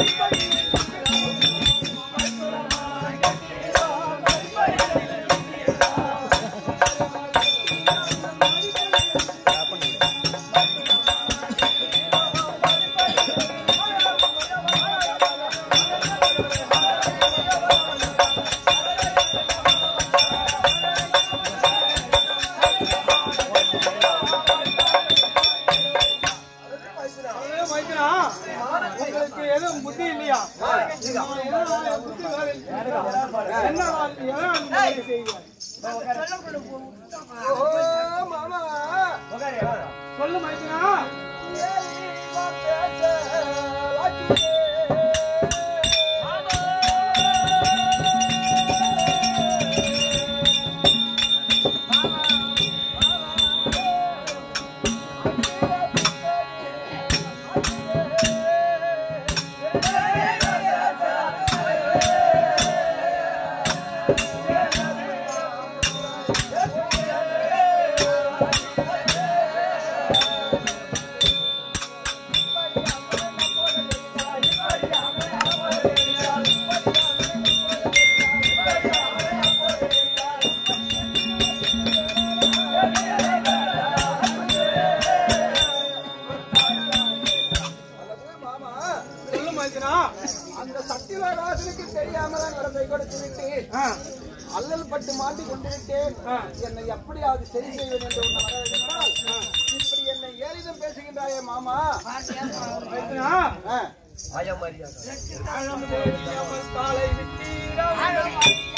ஏ மைத்ரா, உங்களுக்கு எதுவும் புத்தி இல்லையா நான் ஏதோ புத்தி வேலை என்ன வாழ்- எதை அந்த மாதிரி செய்வீங்க? ஓ, மாமா. சொல்லு மைத்ரா. மாமா, சொல்லு மைத்ரா. அந்த சத்தியராஜனுக்கு தெரியாமதான் வரதை கொடுத்து விட்டு ஆ, அல்லல் பட்டு மாட்டி கொண்டு விட்டேன் ஆ. என்னை எப்படியாவது சரி செய்வேன் என்று உன்னை வரவேற்கிறால் இப்படி என்னை ஏறிதம் பேசுகின்றாயே மாமா மைத்ரா. ஆ. அழம் தெரியாமல் காலை விட்டீராம்.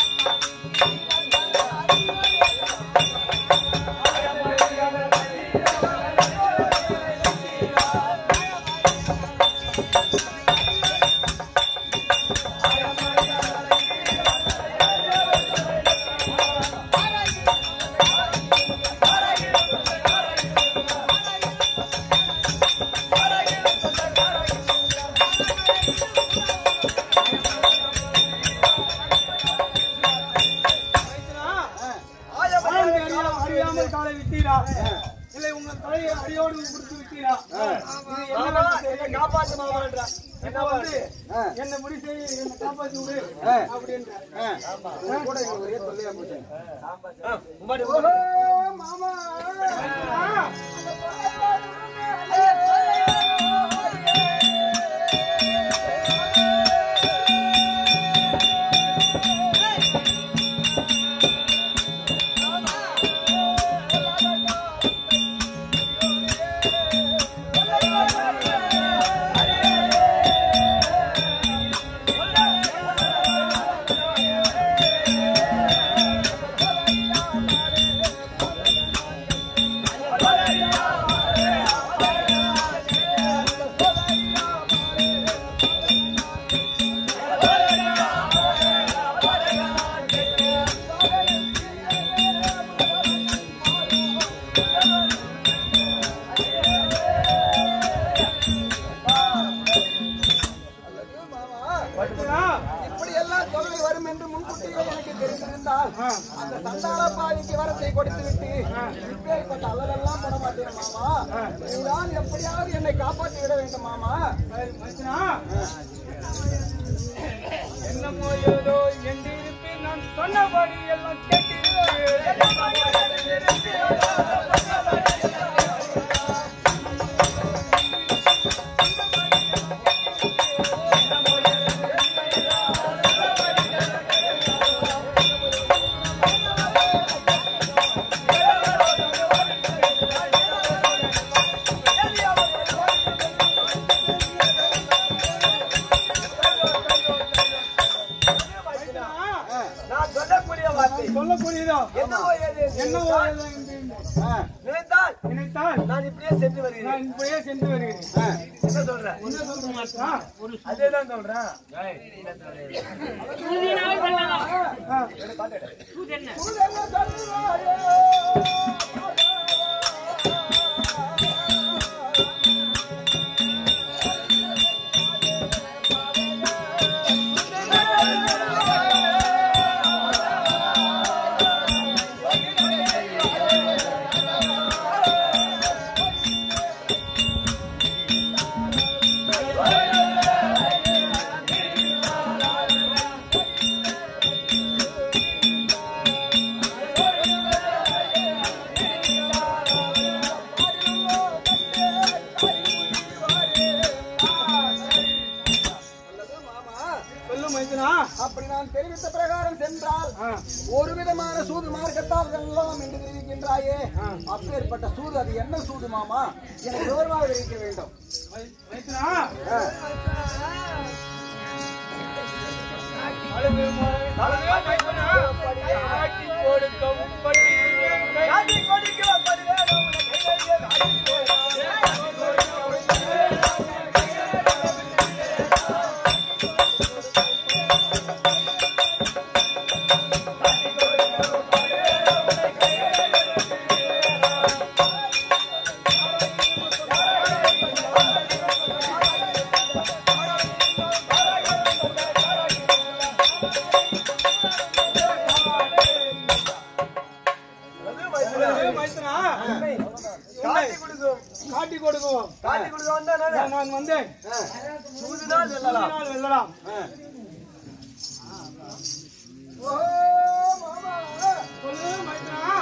மைத்ரா. ஆழம் தெரியாமல் அறியாமல் காலை விட்டீரா இல்லை உங்கள் தலையை அடியோடு கொடுத்து விட்டீரா இது என்ன என்னை காப்பாற்று மாமான்றா இப்ப வந்து ஆ. என்ன முடி செய்ய என்ன காப்பாத்தி விடு ஆ. அப்படின்ற ஆ. உன் கூட எனக்கு ஒரே தொல்லையா போச்சு ஓஹோ, மாமா ஆ. மைத்ரா. இப்படி எல்லாம் தொல்லை வரும் என்று முன்கூட்டியே எனக்கு தெரிந்திருந்தால் ஆ. அந்த சந்தான பாவிக்கு வரத்தை கொடுத்து விட்டு இப்பேற்பட்ட அல்லலெல்லாம் பட மாட்டேன் மாமா நீதான் எப்படியாவது என்னை காப்பாற்றி விட வேண்டும் மாமா சரி, மைத்ரா. என்னமோ ஏதோ என்றிருப்பேன் நான் சொன்னபடி எல்லாம் நான் சொல்லக்கூடிய வார்த்தை சொல்லக்கூடியதோ என்னவோ ஏது என்னவோ ஏதோ என்று நினைத்தால் நினைத்தால் நான் இப்படியே சென்று வருகிறேன் நான் இப்படியே சென்று வருகிறேன் என்ன சொல்றேன் என்ன சொல்ற மாட்டா அதேதான் சொல்றேன் ஆ. ஆ மைத்துனா அப்படி நான் தெரிவித்த பிரகாரம் சென்றால் ஆ, ஒரு விதமான சூது மார்க்கத்தால் வெல்லலாம் என்று தெரிவிக்கின்றாயே அப்பேற்பட்ட சூது அது என்ன சூது மாமா எனக்கு விவரமாக தெரிவிக்க வேண்டும் மை- மைத்துனா ஆ. அழுது மொழி- அழுது மைத்துனா காட்டி கொடுக்க உப்பட்டி காட்டி கொடுக்க உப்பட்டி வேணும் காட்டி அழுது மைத்துனா காட்டி கொடுக்கும் காட்டி கொடுக்கும் காட்டி கொடுக்க வந்தா நானு. நான் வந்தேன் ஆ. சூதுனால் வெல்லலாம் வெல்லலாம் ஓ, மாமா. சொல்லு மைத்துனா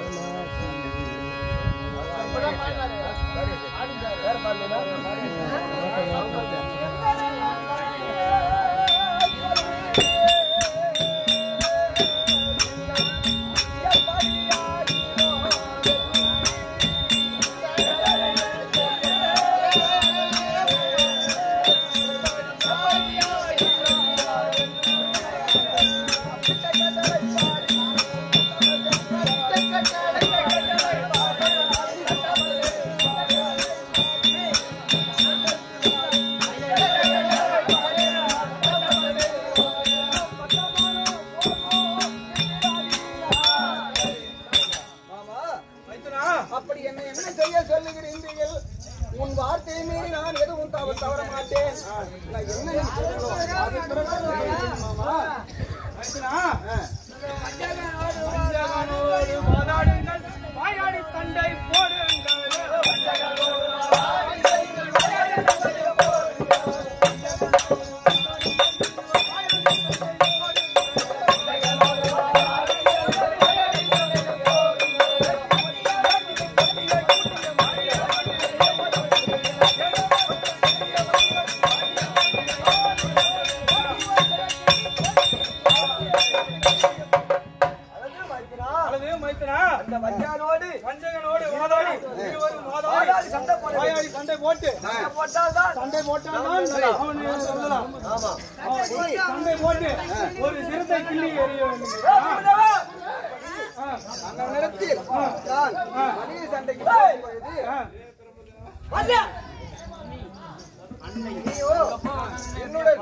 மாமா, மைத்துனா அப்படி என்ன என்ன செய்ய சொல்லுகிறீர்கள் உன் வார்த்தையை மீறி நான் எதுவும் தவ தவற மாட்டேன் நான் என்ன நீ சொல்லணும்? அது பிரகாரம் சொல்லுகிறேன் மாமா மைத்துனா ஆ. பஞ்சகனோடு வாதாடுங்கள் வாயாடி சண்டை போடுங்கள் அழுது மைத்துனா வஞ்சானோடு பஞ்சகனோடு வாதாடி இருவரும் வாதாடி சண்டை போட வாயாடி சண்டை போட்டு போட்டால்தான் சண்டை போட்டால்தான் அவன் சொல்லலாம் ஆமா அவன் சண்டை போட்டு ஒரு சிறுத்தை கிள்ளி எறிய வேண்டும் ஆ, அந்த நேரத்தில் நான் மனித சண்டைக்கு போகும் பொழுது ஆ. நீயோ என்னுடன்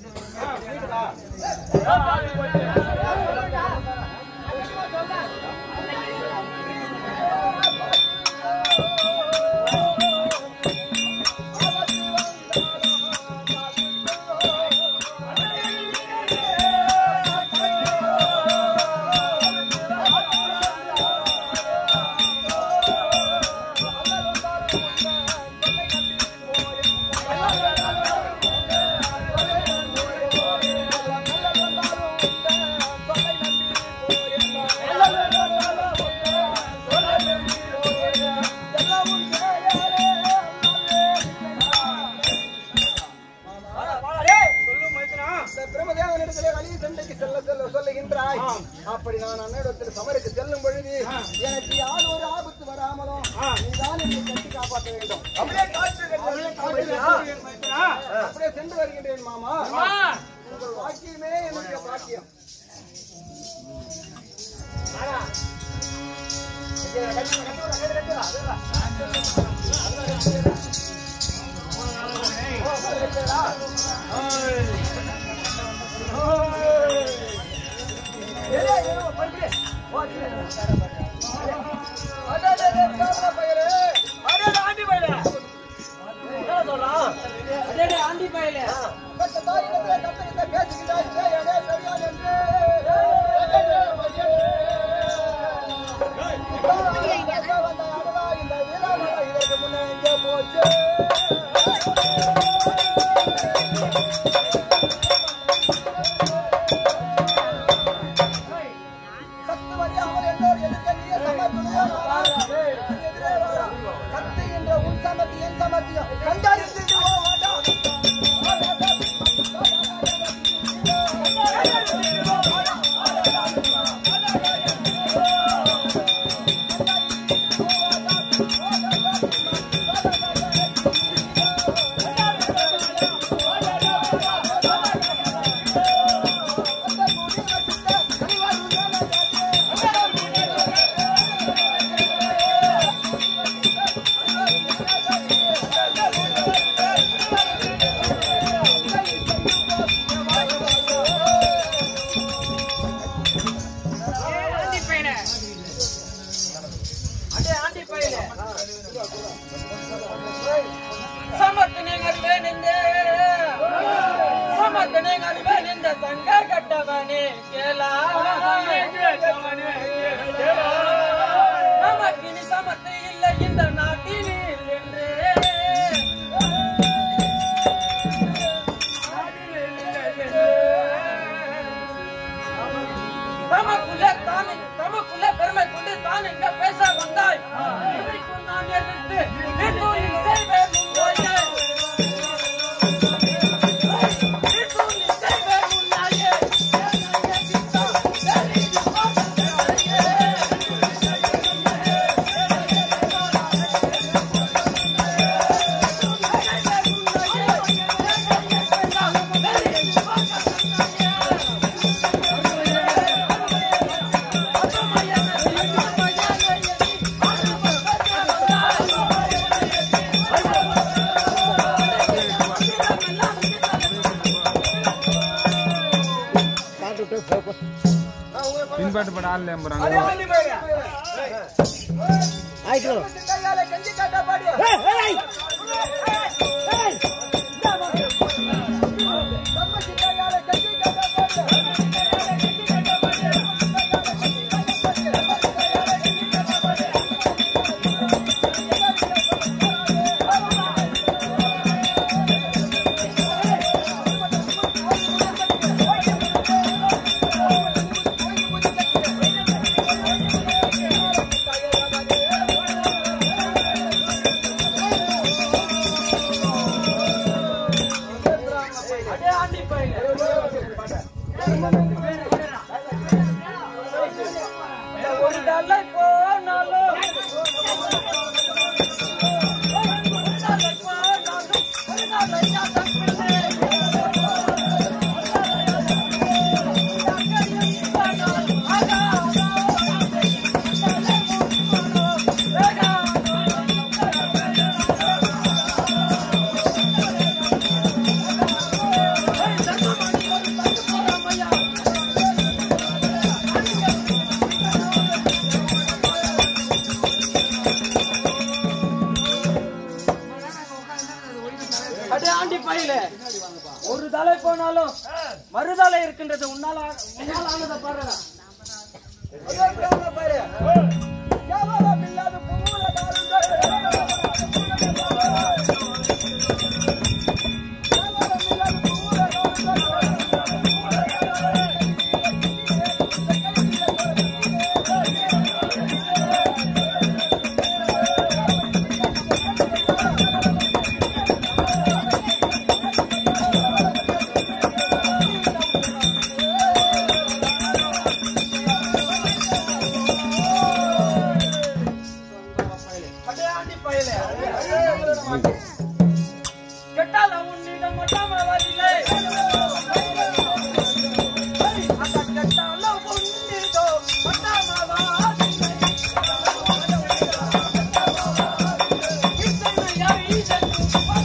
சொல்லு மைத்துனா இந்த பிரம்மதேவனிடத்திலே வழி சண்டைக்கு செல்ல செல்ல சொல்லுகின்றாய் அப்படி நான் அன்னிடத்தில் சமருக்கு செல்லும் பொழுது எனக்கு யார் ஒரு ஆபத்து வராமலும் நீதான் என்னை கட்டி காப்பாற்ற வேண்டும் அப்படியே காற்று மைத்துனா அப்படியே சென்று வருகின்றேன் மாமா உங்கள் வாக்கியமே என்னுடைய பாக்கியம் கட்ட தாயிடத்திலே கத்தரித்த பேசுகின்றாய் செய்யவே சரியாது என்று வந்த அடடா இந்த வீராமலை இதற்கு முன்னே எங்கே போச்சு சத்து வழியாமல் என்னோடு எதிர்க்க நீயே சமர்த்துணையா எதிரே வர நானே அறிவேன் இந்த சங்க கட்டவனே கேளா நமக்கு இனி சமத்து இல்லை இந்த நாட்டினில் என்று தமக்குள்ளே தானே தமக்குள்ளே பெருமை கொண்டு தான் இங்க பேச வந்தாய் இதைக்கும் நான் எதிர்த்து நித்தூரில் செய்வேன் உன்னாயே. நித்தூரில் செய்வேன் உன்னாயே. என்னையே திட்டம் தெரிந்து பார்த்ததையே. பின்பாட்டு பட ஆள் நம்புறாங்க அதே ஆண்டி பையன். கையால கஞ்சி காட்டா பாடியா தம்பி கையால கஞ்சி காட்டா பாடியா அடே ஆண்டி பையனே. ஒரு தலை போனாலும் ஒரு தலை போனாலும் ஒரு நாள் ஐயா தப்பில்லை. அடே ஆண்டி பையில ஒரு தலை போனாலும் மறுதலை இருக்கின்றது உன்னால உன்னால ஆனதை பாருடா அதே பிராமண பையன். கேவலம் இல்லாத பூவுல காலுங்கள். கேவலம் இல்லாத பூவுல காலுங்கள். அடே ஆண்டி பையில கெட்டால உன்னிடம் மட்டாம வரலை அந்த கெட்டால உன்னிடோ மட்டாம வரலை இத்தனையா ஈசன்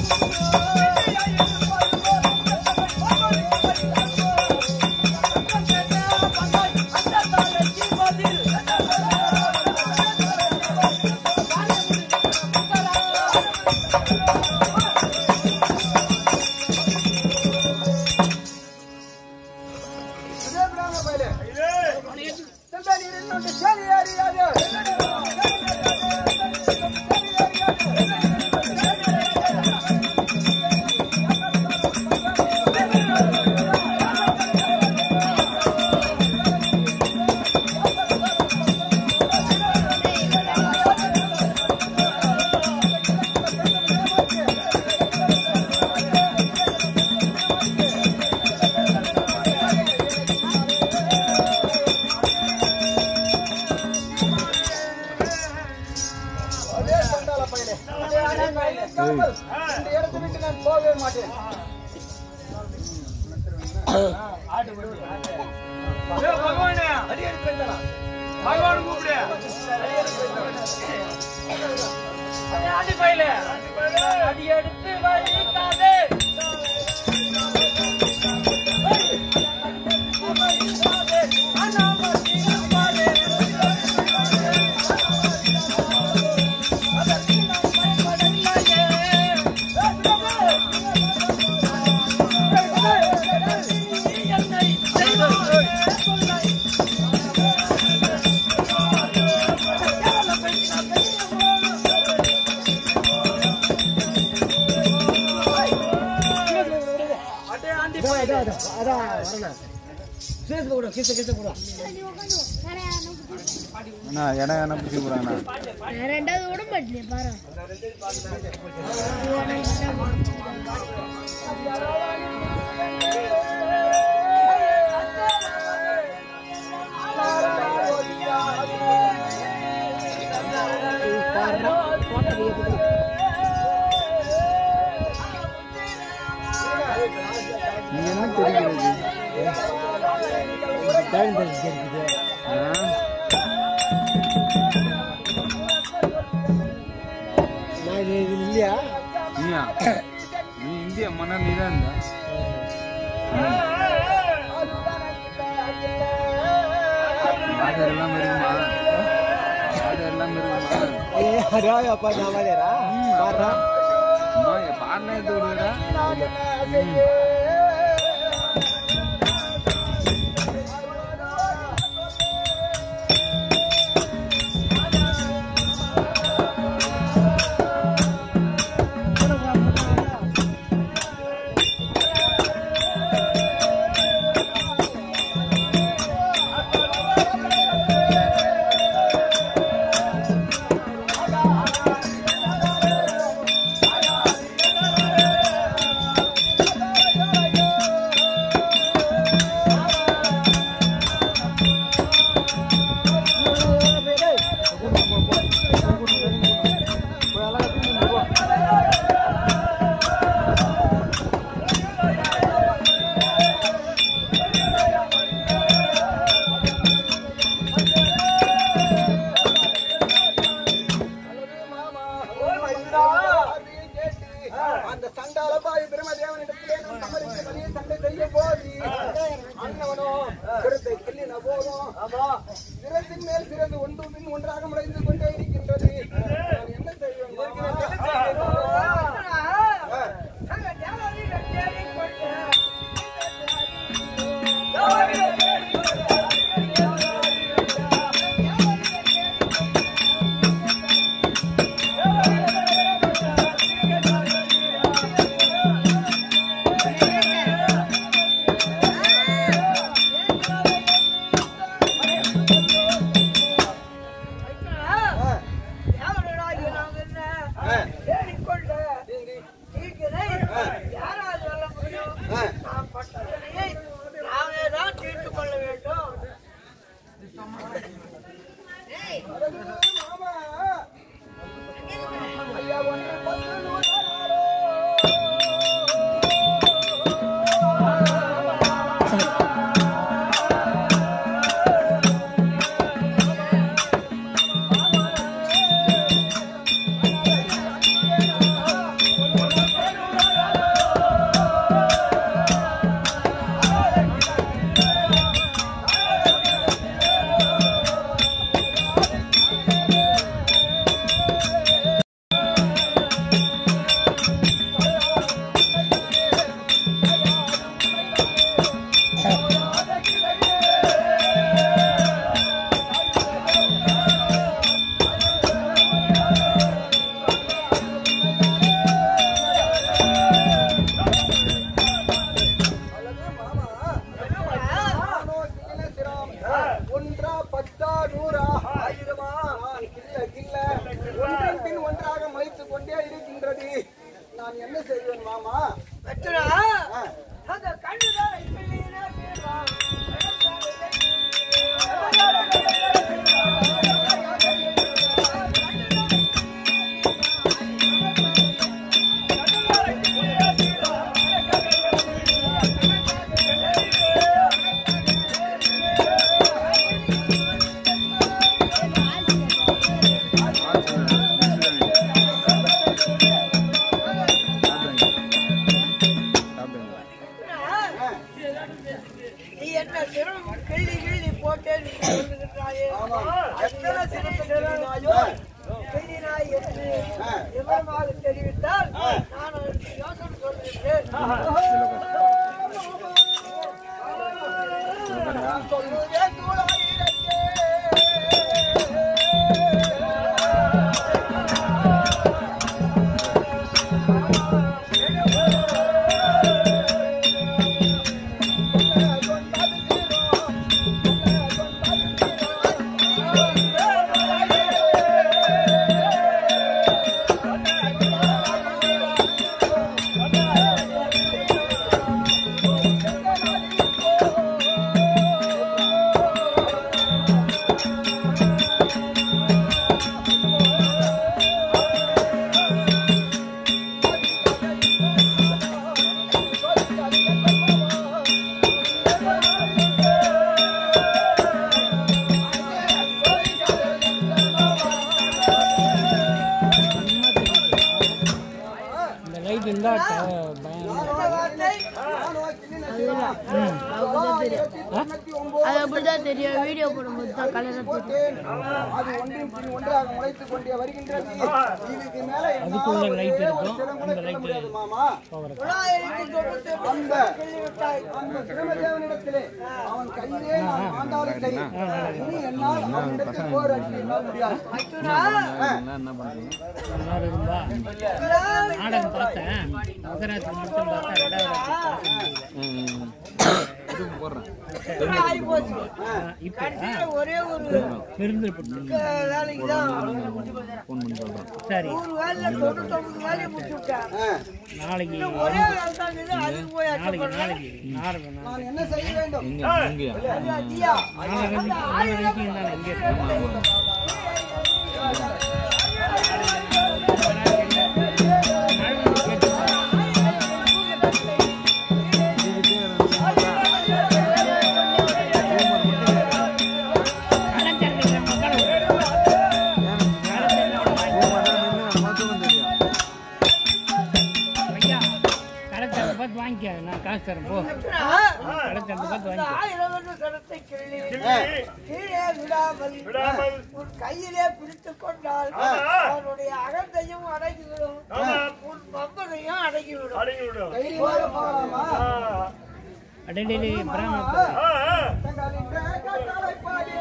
அதே பிராமண பையன். செந்தனில் இன்னொன்று சரி அறியாது. அதே சண்டாள பையனே. அதே ஆண்டி பையனே. இருக்காமல் இந்த இடத்தை விட்டு நான் போகவே மாட்டேன் ஏய் பகவானே அடி எடுத்து வைத்தலாம் பகவான் கூப்பிடு அடே ஆண்டி பையில அடி எடுத்து வைக்காதே அதற்கு நாம் பயப்படவில்லையே சந்திப்பது அண்ணா இடம் என்ன பிடிச்சி போறாங்கண்ணா ரெண்டாவது விட மாட்டேன் பாரு நீங்க என்ன தெரியுது ஆ? நீயா நீ இந்தியா மன்னர் நீ தான் இருந்தா ஆடர் எல்லாம் இருக்குமா ஆடர் எல்லாம் இருக்குமா அம்மா பாடினா இது விடுறா அந்த சண்டால பாய் பிரம்மதேவனிடத்திலே நான் சமரித்து வெளியே சண்டை செய்ய போது அண்ணவனோ சிரத்தை கிள்ளின போதும் சிரத்தின் மேல் சிறந்து ஒன்று பின் ஒன்றாக முளைந்து கொண்டே இருக்கின்றது நான் என்ன செய்வேன் மாமா ஐயா ஒன்று பத்து நூறாரோ அல்லது மாமா நானோ கிண்ணசிராம். ஒன்றா பத்தா நூறா ஆயிரமா நான் கில்ல கில்ல ஒன்றின் பின் ஒன்றாக மலித்துக் கொண்டே இருக்கின்றது நான் என்ன செய்வேன் மாமா ஆ. நீ என்ன சிரம் கிள்ளி கிள்ளி போட்டேன் நீ சொல்லுகின்றாயே. எத்தனை சிரத்தை கிள்ளினாயோ, கிள்ளினாய் என்று விவரமாக தெரிவித்தால் நான் அதற்கு யோசனை சொல்லுகின்றேன். சொல்லுவேன் தூளாயிரத்தே. தொண்ணூத்தி ஒன்பது அது அப்படிதான் தெரியும் வீடியோ போடும்போது தான் கலரா தெரியும் போட்டேன். அது ஒன்றின் பின் ஒன்றாக முளைத்துக் கொண்டே வருகின்றது இதுக்கு மேல என்னால் ஒரே ஒரு சிரம் கூட சொல்ல முடியாது மாமா தொள்ளாயிரத்தி தொண்ணூத்தி ஒன்பது அந்த கேள்விவிட்டாய். அந்த பிரமதேவனிடத்திலே அவன் கையிலே நான் மாண்டாலும் சரி இனி என்னால் அவனிடத்தில் போர் அடிக்க என்னால் முடியாது அர்ஜுனா, என்ன பண்றீங்க நாடகம் பார்த்தேன் மகராஜ் மட்டும் பார்த்தா ரெண்டாவது திரும்ப போடுறேன் ஆகி போச்சு இப்போ கடைசியில ஒரே ஒரு விருந்து வேலைக்கு தான் ஃபோன் பண்ணி சொல்றேன் சரி நூறு வேலையில தொண்ணூத்தொன்பது வேலையை முடிச்சு விட்டேன் நாளைக்கு இன்னும் ஒரே வேலை தான் இருக்குது அதுக்கு போய் நாளைக்கு அச்சப்படுறேன் நாளைக்கு நாளைக்கு நான் என்ன செய்ய வேண்டும் எங்க எங்கயா ஐயா நாளைக்கு நாளைக்கு நான் எங்கே இருக்கேன் ஐயா கடைச்சாண்ட பார்த்து வாங்கிக்க நான் காசு தரேன் போ கடைச்சாண்ட பார்த்து அந்த வாங்கிக்க ஆயிரம் வருட சடத்தை கிள்ளி கீழே விடாமல் உன் கையிலே பிடித்துக் கொண்டால் அவனுடைய அகத்தையும் அடக்கிவிடும் உன் பம்பதையும் அடக்கிவிடும் தைரியமாக போகலாமா அடடே பிராமண தங்களின் கட்டளைப்படி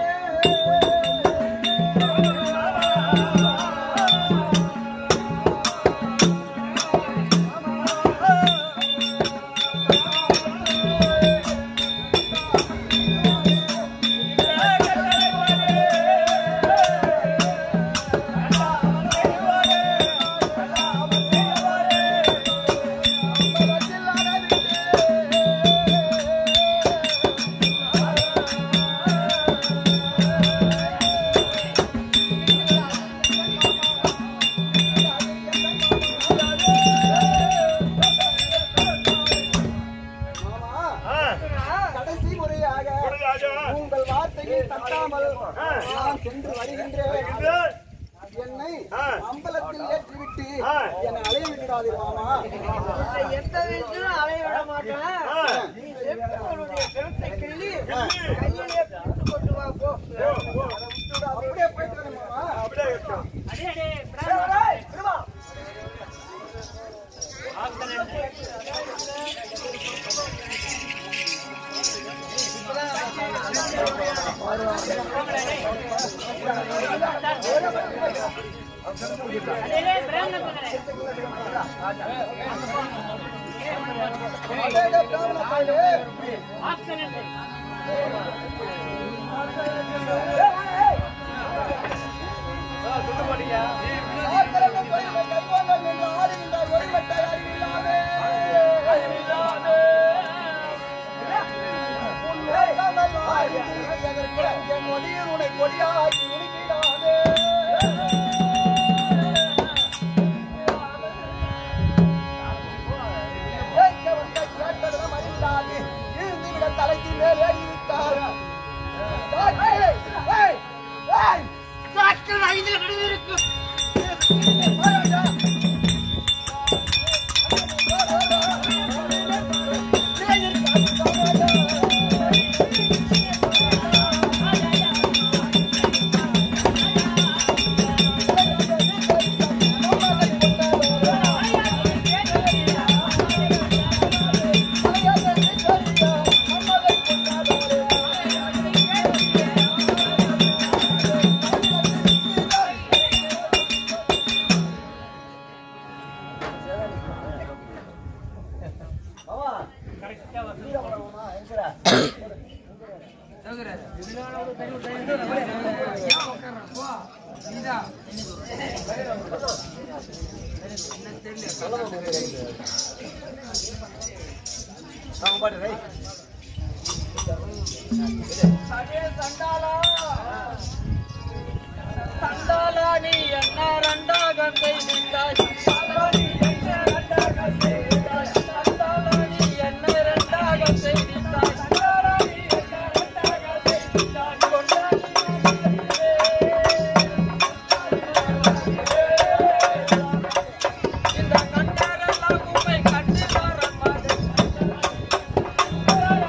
மாமா கடைசி முறையாக உங்கள் வார்த்தையை தட்டாமல் நான் சென்று வருகின்றேன் என்னை அம்பலத்தில் ஏற்றிவிட்டு என்னை அலைய விடாதீர் மாமா உன்னை எந்த வீட்டிலும் அலைய விட மாட்டேன் நீ சென்றவனுடைய கருத்தை கிள்ளி கையிலே பிடித்துக் கொண்டு வா போ அப்படியே போயிட்டு வரேன் மாமா அதே பிராமண பயலே. ஆத்திரமும் பொய்மை கைகோலம் என்று ஆடுகின்ற ஒருவட்டை அறிவில்லாமே. உன் வேதங்கள் ஆடினீர் எதற்கு அங்கே மொழியில் உன்னை கொடியாக்கி இருக்கிறானே. கேட்கவந்த கேட்டதெல்லாம் அறிந்தாது. இழுந்துவிட தலைக்கு மேல் ஏறிவிட்டார். சாக்கு! ஏய்! ஏய்! வாயாடா. அடே சண்டாளா சண்டாளா நீ என்ன ரெண்டாக செய்தாய் சண்டாளா நீ என்ன ரெண்டாக செய்தாய் சண்டாளா நீ என்ன ரெண்டாக செய்தாய் சண்டாளா நீ என்ன ரெண்டாக செய்தாய் கொண்டாடி இந்த கண்டரெல்லாம் உம்மை கண்டு வர மாதிரி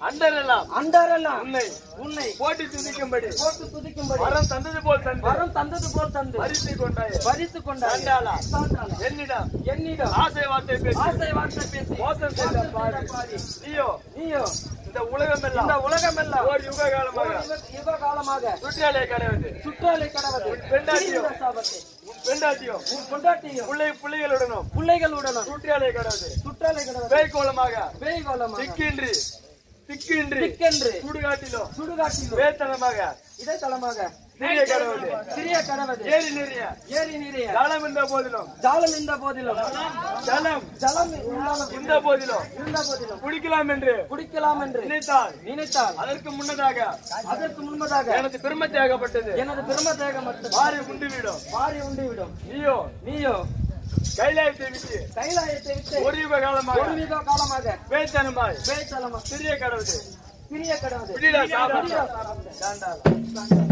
அண்டரெல்லாம் அண்டரெல்லாம் உன்னை உன்னை போட்டி துதிக்கும்படி போட்டு துதிக்கும்படி வரம் தந்தது போல் தந்து வரம் தந்தது போல் தந்து பரிசு கொண்டாயே பறித்து கொண்டாய் சண்டாளா. சாண்டாளா. என்னிடம் என்னிடம் ஆசை வார்த்தை பேசி ஆசை வார்த்தை பேசி மோசம் செய்த பாரு பாரி. நீயோ நீயோ இந்த உலகம் இந்த எல்லாம் உலகம் எல்லாம் ஒரு யுக காலமாக யுக காலமாக சுற்றாலே கடவுது சுற்றாலை கடவது பெண்டாட்டியோ. தீவிர சாபத்தை உன் பெண்டாட்டியும் உன் கொண்டாட்டியும் பிள்ளை பிள்ளைகளுடனும் பிள்ளைகளுடனும் சுற்றாலே கடவுது சுற்றாலை கடவது பேய்கோலமாக பேய் கோலமாக திக்கின்றி திக்கின்றி திக்கென்று சுடுகாட்டிலும் சுடுகாட்டிலும் வேத்தனமாக இதே தளமாக சிறிய கடவுது சிறிய கடவது ஏரி நிறைய ஏரி நிறைய ஜலம் இருந்த போதிலும் ஜாலம் இருந்த போதிலும் ஜலம் ஜலம் இருந்தாலும் இருந்த போதிலும் இருந்த போதிலும் குடிக்கலாம் என்று குடிக்கலாம் என்று நினைத்தால் நினைத்தால் அதற்கு முன்னதாக அதற்கு முன்பதாக எனது பெருமை தேகப்பட்டது எனது பெரும தேகம் மட்டும் மாறி உண்டு விடும் மாறி உண்டு விடும் நீயோ நீயோ கைலாயத்தை விட்டு கைலாயத்தை விட்டு ஒரு யுக காலமாக ஒரு மிக காலமாக பேத்தனமாய் பேய்த்தலமா சிறிய கடவுது சிறிய கடவுது விடிடா சாபம் விடிடா சாபம். சாண்டாளா.